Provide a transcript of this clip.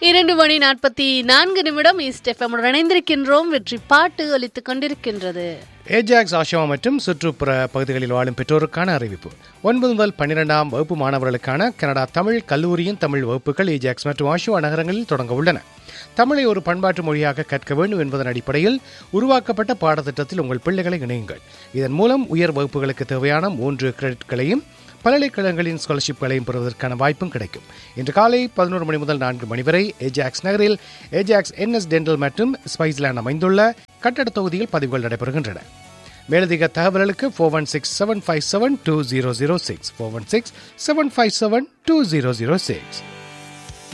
இரண்டு மணி நாற்பத்தி நான்கு நிமிடம் ஈஸ்ட் எஃப்எம் இணைந்திருக்கின்றோம் வெற்றி பாட்டு ஒலித்துக் கொண்டிருக்கின்றது ஏஜாக்ஸ் ஆஷாவா மற்றும் சுற்றுப்புற பகுதிகளில் வாழும் பெற்றோருக்கான அறிவிப்பு ஒன்பது முதல் பன்னிரெண்டாம் வகுப்பு மாணவர்களுக்கான கனடா தமிழ் கல்லூரியின் தமிழ் வகுப்புகள் ஏஜாக்ஸ் மற்றும் ஆஷுவா நகரங்களில் தொடங்க உள்ளன தமிழை ஒரு பண்பாட்டு மொழியாக கற்க வேண்டும் என்பதன் அடிப்படையில் உருவாக்கப்பட்ட பாடத்திட்டத்தில் உங்கள் பிள்ளைகளை இணையுங்கள் இதன் மூலம் உயர் வகுப்புகளுக்கு தேவையான மூன்று கிரெடிட்களையும் பல்கலைக்கழகங்களின் ஸ்காலர்ஷிப்களையும் பெறுவதற்கான வாய்ப்பும் கிடைக்கும் இன்று காலை பதினோரு மணி முதல் நான்கு மணி வரை ஏஜாக்ஸ் நகரில் ஏஜாக்ஸ் என்எஸ் டென்டல் மற்றும் ஸ்பைஸ்லேண்ட் அமைந்துள்ள கட்டட தொகுதியில் பதிவுகள் நடைபெறுகின்றன மேலதிக தகவல்களுக்கு four one six seven five seven two zero zero six four one six seven five seven two zero zero six